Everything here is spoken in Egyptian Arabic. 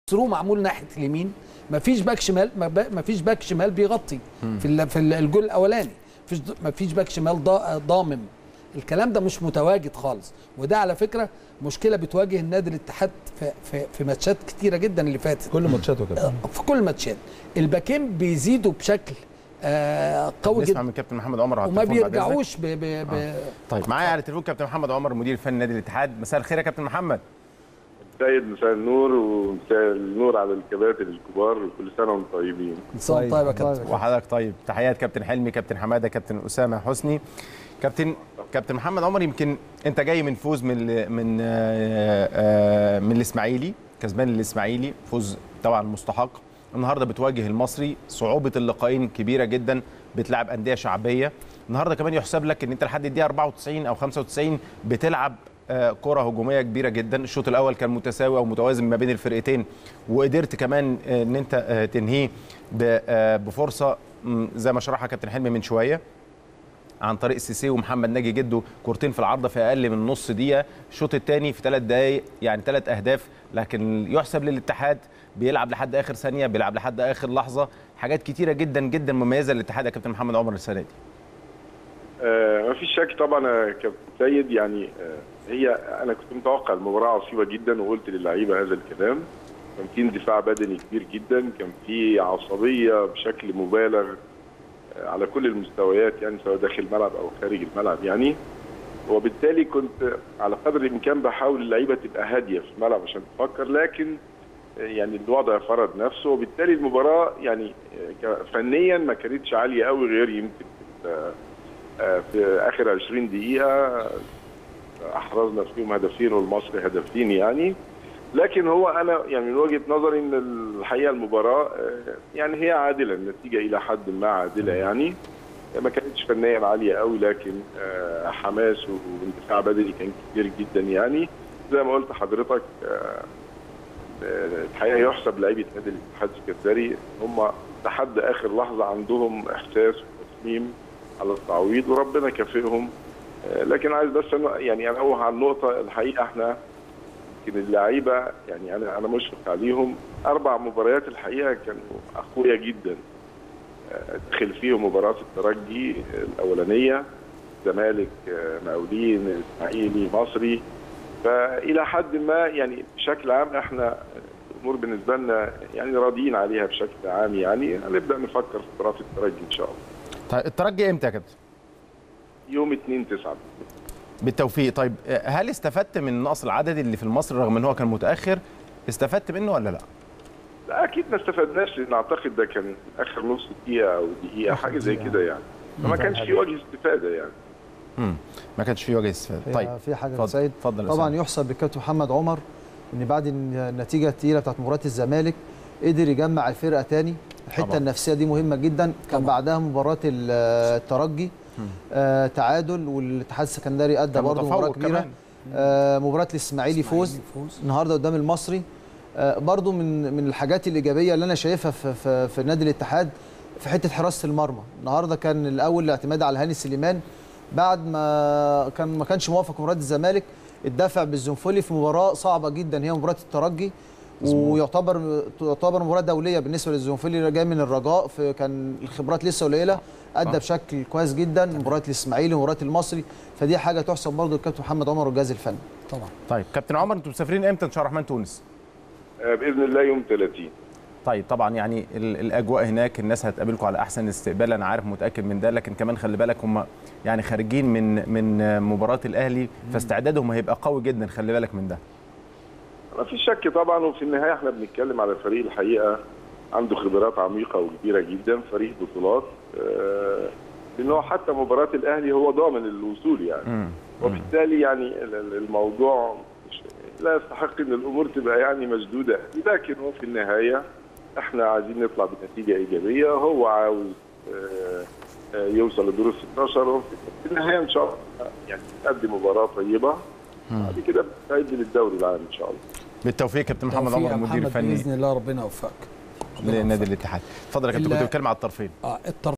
ثرو معمول ناحيه اليمين مفيش باك شمال مفيش باك شمال بيغطي في ال- في ال- الجول الاولاني مفيش مفيش باك شمال ضا- ضامم الكلام ده مش متواجد خالص وده على فكره مشكله بتواجه النادي الاتحاد في في, في ماتشات كتيره جدا اللي فاتت كل ماتشاته كده في كل الماتشات الباكين بيزيدوا بشكل آه قوي نسمع جدا من كابتن محمد عمر على وما التليفون بعد إذنك. بيرجعوش ب ب ب طيب معايا على التليفون كابتن محمد عمر مدير الفني نادي الاتحاد مساء الخير يا كابتن محمد سيد مساء النور ومساء النور على الكباتن الكبار وكل سنه وانتم طيبين صوت طيب يا كابتن وحضرتك طيب تحيات كابتن حلمي كابتن حماده كابتن اسامه حسني كابتن كابتن محمد عمر يمكن انت جاي من فوز من ال- من آه، آه، من الاسماعيلي كسبان الاسماعيلي فوز طبعا مستحق النهارده بتواجه المصري صعوبه اللقاءين كبيره جدا بتلعب انديه شعبيه النهارده كمان يحسب لك ان انت لحد الدقيقه 94 او 95 بتلعب آه، كره هجوميه كبيره جدا الشوط الاول كان متساوي او متوازن ما بين الفرقتين وقدرت كمان آه، ان انت آه، تنهيه ب- آه، بفرصه مم، زي ما شرحها كابتن حلمي من شويه عن طريق سيسي ومحمد ناجي جده كورتين في العارضه في اقل من نص دقيقه الشوط الثاني في ثلاث دقائق يعني ثلاث اهداف لكن يحسب للاتحاد بيلعب لحد اخر ثانيه بيلعب لحد اخر لحظه حاجات كتيره جدا جدا مميزه للاتحاد يا كابتن محمد عمر السنه دي آه ما فيش شك طبعا يا كابتن سيد يعني آه هي انا كنت متوقع المباراه عصيبه جدا وقلت للعيبه هذا الكلام كان في اندفاع بدني كبير جدا كان في عصبيه بشكل مبالغ آه على كل المستويات يعني سواء داخل الملعب او خارج الملعب يعني وبالتالي كنت على قدر الامكان بحاول اللعيبه تبقى هاديه في الملعب عشان تفكر لكن يعني الوضع فرض نفسه وبالتالي المباراه يعني ك- فنيا ما كانتش عاليه قوي غير يمكن آه، آه، في اخر 20 دقيقه احرزنا فيهم هدفين والمصري هدفين يعني لكن هو انا يعني من وجهه نظري ان الحقيقه المباراه آه، يعني هي عادله النتيجه الى حد ما عادله يعني ما كانتش فنيا عاليه قوي لكن آه، حماس واندفاع بدني كان كتير جدا يعني زي ما قلت حضرتك آه، آه، الحقيقه يحسب لعيبه نادي الاتحاد السكندري هم لحد اخر لحظه عندهم احساس وتصميم على التعويض وربنا كافئهم آه، لكن عايز بس أنا- يعني انوه على النقطه الحقيقه احنا يمكن اللعيبه يعني انا انا مشفق عليهم اربع مباريات الحقيقه كانوا اقوياء جدا آه، دخل فيهم مباراه الترجي الاولانيه زمالك آه، مقاولين اسماعيلي مصري فالى حد ما يعني بشكل عام احنا الامور بالنسبه لنا يعني راضيين عليها بشكل عام يعني هنبدا نفكر في مباراه الترجي ان شاء الله طيب الترجي امتى يا كابتن يوم 2 9 بالتوفيق طيب آه، هل استفدت من النقص العددي اللي في المصري رغم ان هو كان متاخر استفدت منه ولا لا لا اكيد ما استفدناش لان اعتقد ده كان اخر نص دقيقه او دقيقه حاجه زي كده يعني فما كانش في وجه استفاده يعني مم. ما كانش في وجه استفاده هي طيب في حاجه يا اتفضل سيد اتفضل يا طبعا أسامة. يحسب للكابتن محمد عمر ان بعد النتيجه الثقيله بتاعت مباراه الزمالك قدر يجمع الفرقه تاني الحته طبعا. النفسيه دي مهمه جدا كان بعدها مباراه ال- الترجي آه تعادل والاتحاد السكندري ادى كان برضه مباراه متفوق كبيره كمان. آه مباراه الاسماعيلي فوز فوز. النهارده قدام المصري آه برضو من من الحاجات الايجابيه اللي انا شايفها في في, في نادي الاتحاد في حته حراسه المرمى النهارده كان الاول الاعتماد على هاني سليمان بعد ما كان ما كانش موافق مباراه الزمالك الدفع بالزنفولي في مباراه صعبه جدا هي مباراه الترجي ويعتبر تعتبر مباراه دوليه بالنسبه للزنفولي اللي جاي من الرجاء في كان الخبرات لسه قليله ادى بشكل كويس جدا مباراه الاسماعيلي ومباراه المصري فدي حاجه تحسب برضه للكابتن محمد عمر والجهاز الفني طبعا طيب كابتن عمر انتوا مسافرين امتى ان شاء الله الرحمن تونس آه، باذن الله يوم 30 طيب طبعا يعني ال- الاجواء هناك الناس هتقابلكم على احسن استقبال انا عارف متاكد من ده لكن كمان خلي بالك هم يعني خارجين من من مباراه الاهلي فاستعدادهم هيبقى قوي جدا خلي بالك من ده ما فيش شك طبعا وفي النهايه احنا بنتكلم على فريق الحقيقه عنده خبرات عميقه وكبيره جدا فريق بطولات آه، لان هو حتى مباراه الاهلي هو ضامن الوصول يعني مم. وبالتالي يعني ال- ال- الموضوع مش- لا يستحق ان الامور تبقى يعني مشدوده لكن هو في النهايه احنا عايزين نطلع بنتيجه ايجابيه هو عاوز آه، آه، يوصل لدور ال 16 وفي في النهايه ان شاء الله يعني نقدم مباراه طيبه بعد كده نستعد للدوري العام ان شاء الله بالتوفيق كابتن محمد توفيق عمر يا المدير محمد الفني باذن الله ربنا يوفقك لنادي الاتحاد اتفضل يا كابتن ال- كنت بتتكلم على الطرفين اه الطرف